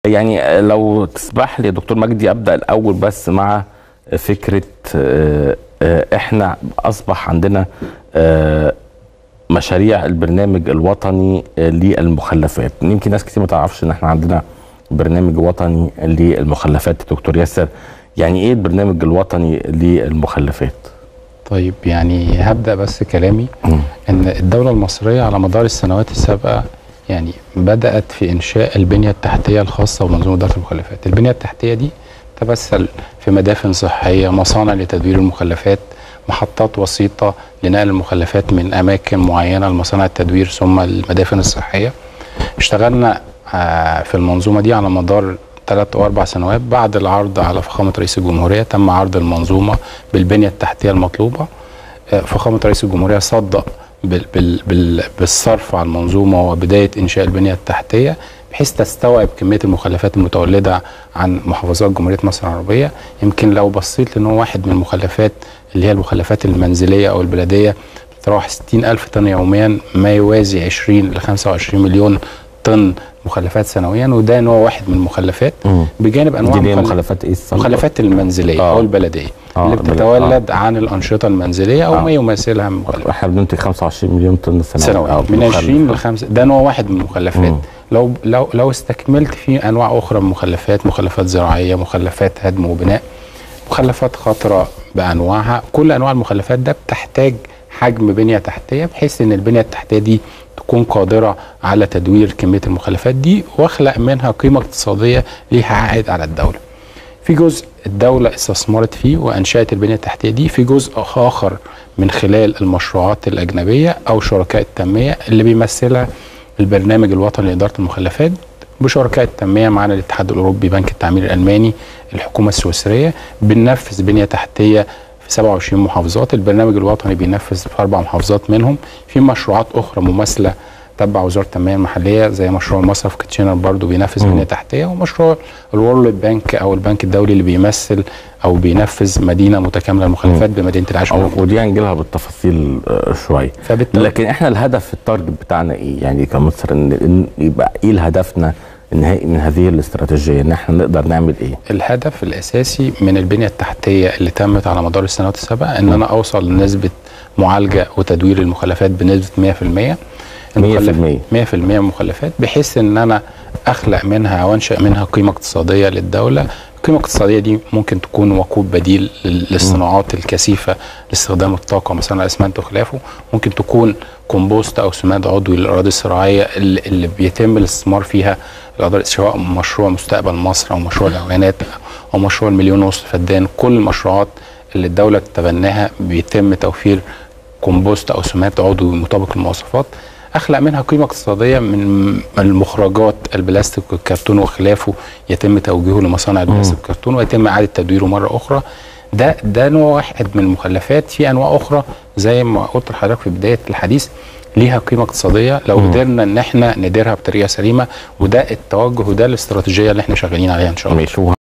يعني لو تسمح لي يا دكتور مجدي ابدا الاول بس مع فكره آه، آه، احنا اصبح عندنا آه، مشاريع البرنامج الوطني آه، للمخلفات يمكن ناس كتير ما تعرفش ان احنا عندنا برنامج وطني للمخلفات يا دكتور ياسر يعني ايه البرنامج الوطني للمخلفات طيب يعني هبدا بس كلامي مم. ان الدوله المصريه على مدار السنوات السابقه يعني بدات في انشاء البنيه التحتيه الخاصه بمنظومه اداره المخلفات البنيه التحتيه دي تمثل في مدافن صحيه مصانع لتدوير المخلفات محطات وسيطه لنقل المخلفات من اماكن معينه لمصانع التدوير ثم المدافن الصحيه اشتغلنا آه، في المنظومه دي على مدار ثلاث او اربع سنوات بعد العرض على فخامه رئيس الجمهوريه تم عرض المنظومه بالبنيه التحتيه المطلوبه آه، فخامه رئيس الجمهوريه صدق بال بال بال بالصرف على المنظومه وبدايه انشاء البنيه التحتيه بحيث تستوعب كميه المخلفات المتولده عن محافظات جمهوريه مصر العربيه يمكن لو بصيت لان هو واحد من المخلفات اللي هي المخلفات المنزليه او البلديه بتتراوح 60 ألف طن يوميا ما يوازي 20 ل 25 مليون طن مخلفات سنويا وده نوع واحد من المخلفات مم. بجانب انواع دي اللي هي مخلف- مخلفات ايه الصلبة؟ المخلفات المنزليه آه. او البلديه آه، اللي البلد- بتتولد عن الانشطه المنزليه او آه. ما يماثلها من مخلفات احنا بننتج 25 مليون طن سنويا سنويا آه، من مخلف. 20 ل 5 ده نوع واحد من المخلفات مم. لو لو لو استكملت في انواع اخرى من المخلفات مخلفات زراعيه مخلفات هدم وبناء مخلفات خطره بانواعها كل انواع المخلفات ده بتحتاج حجم بنيه تحتيه بحيث ان البنيه التحتيه دي تكون قادره على تدوير كميه المخلفات دي واخلق منها قيمه اقتصاديه ليها عائد على الدوله في جزء الدولة استثمرت فيه وأنشأت البنية التحتية دي في جزء آخر من خلال المشروعات الأجنبية أو شركاء التنمية اللي بيمثلها البرنامج الوطني لإدارة المخلفات بشركاء التنمية معنا الاتحاد الأوروبي بنك التعمير الألماني الحكومة السويسرية بننفذ بنية تحتية في 27 محافظات البرنامج الوطني بينفذ في أربع محافظات منهم في مشروعات أخرى مماثلة تبع وزاره التنميه المحليه زي مشروع مصرف كيتشينر برضو بينفذ مم. بنيه تحتيه ومشروع الورلد بانك او البنك الدولي اللي بيمثل او بينفذ مدينه متكامله للمخلفات بمدينه العاشر أو- والعشرين. ودي هنجي لها بالتفاصيل آه، شويه فبالتالي لكن احنا الهدف التارجت بتاعنا ايه يعني كمصر ان إن يبقى ايه هدفنا النهائي من هذه الاستراتيجيه ان احنا نقدر نعمل ايه الهدف الاساسي من البنيه التحتيه اللي تمت على مدار السنوات السابقه ان انا اوصل لنسبه معالجه وتدوير المخلفات بنسبه 100% 100%. 100% من المخلفات بحيث ان انا اخلق منها وانشا منها قيمه اقتصاديه للدوله القيمه الاقتصاديه دي ممكن تكون وقود بديل لل- للصناعات الكثيفه لاستخدام الطاقه مثلا الاسمنت وخلافه ممكن تكون كومبوست او سماد عضوي للاراضي الزراعيه اللي, اللي بيتم الاستثمار فيها الأراضي- سواء مشروع مستقبل مصر او مشروع الاعلانات او مشروع المليون ونص فدان كل المشروعات اللي الدوله تتبناها بيتم توفير كومبوست او سماد عضوي مطابق للمواصفات اخلق منها قيمه اقتصاديه من المخرجات البلاستيك والكرتون وخلافه يتم توجيهه لمصانع البلاستيك والكرتون ويتم اعاده تدويره مره اخرى ده ده نوع واحد من المخلفات في انواع اخرى زي ما قلت لحضرتك في بدايه الحديث ليها قيمه اقتصاديه لو مم. قدرنا ان احنا نديرها بطريقه سليمه وده التوجه وده الاستراتيجيه اللي احنا شغالين عليها ان شاء الله ماشي